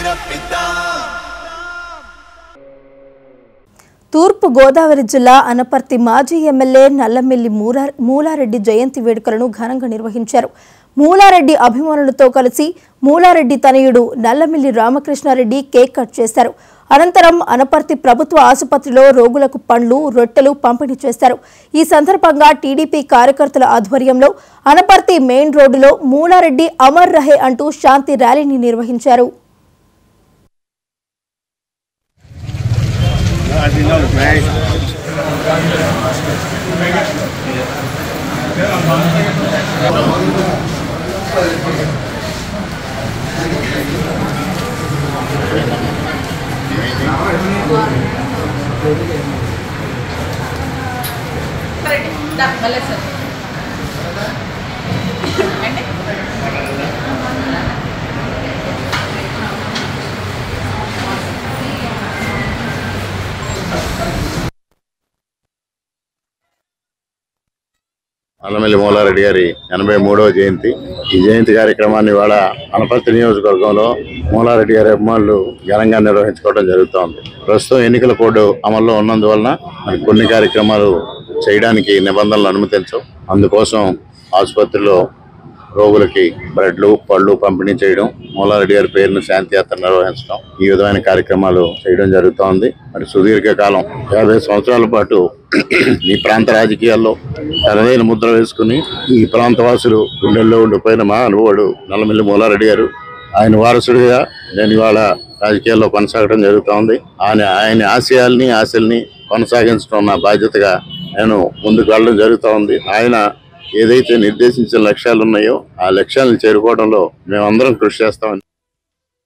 తూర్పు గోదావరి జిల్లా అనపర్తి మాజీ ఎమ్మెల్యే నల్లమిల్లి మూలా మూలారెడ్డి జయంతి వేడుకలను ఘనంగా నిర్వహించారు మూలారెడ్డి అభిమానులతో కలిసి మూలారెడ్డి తనయుడు నల్లమిల్లి రామకృష్ణారెడ్డి కేక్ కట్ చేశారు అనంతరం అనపర్తి ప్రభుత్వ ఆసుపత్రిలో రోగులకు పండ్లు రొట్టెలు పంపిణీ చేశారు ఈ సందర్భంగా టీడీపీ కార్యకర్తల ఆధ్వర్యంలో అనపర్తి మెయిన్ రోడ్డులో మూలారెడ్డి అమర్ రహే అంటూ శాంతి ర్యాలీని నిర్వహించారు అల్లమల్లి మూలారెడ్డి గారి ఎనభై మూడవ జయంతి ఈ జయంతి కార్యక్రమాన్ని ఇవాళ అనపర్తి నియోజకవర్గంలో మూలారెడ్డి గారి అభిమానులు ఘనంగా నిర్వహించుకోవడం జరుగుతోంది ప్రస్తుతం ఎన్నికల కోడ్ అమల్లో ఉన్నందువలన మరి కొన్ని కార్యక్రమాలు చేయడానికి నిబంధనలు అనుమతించవు అందుకోసం ఆసుపత్రిలో రోగులకి బ్రెడ్లు పళ్ళు పంపిణీ చేయడం మూలారెడ్డి గారి పేరును శాంతి యాత్ర నిర్వహించడం ఈ విధమైన కార్యక్రమాలు చేయడం జరుగుతోంది మరి సుదీర్ఘ కాలం యాభై సంవత్సరాల పాటు ఈ ప్రాంత రాజకీయాల్లో తనదైన ముద్ర వేసుకుని ఈ ప్రాంత వాసులు గుండెల్లో ఉండిపోయిన మా అనుభవుడు నల్లమిల్లి మూలారెడ్డి గారు ఆయన వారసుడిగా నేను ఇవాళ రాజకీయాల్లో కొనసాగడం జరుగుతోంది ఆయన ఆయన ఆశయాల్ని ఆశల్ని కొనసాగించడం నా బాధ్యతగా నేను ముందుకు వెళ్ళడం జరుగుతూ ఉంది ఆయన ఏదైతే నిర్దేశించిన లక్ష్యాలు ఉన్నాయో ఆ లక్ష్యాలను చేరుకోవడంలో మేమందరం కృషి చేస్తామని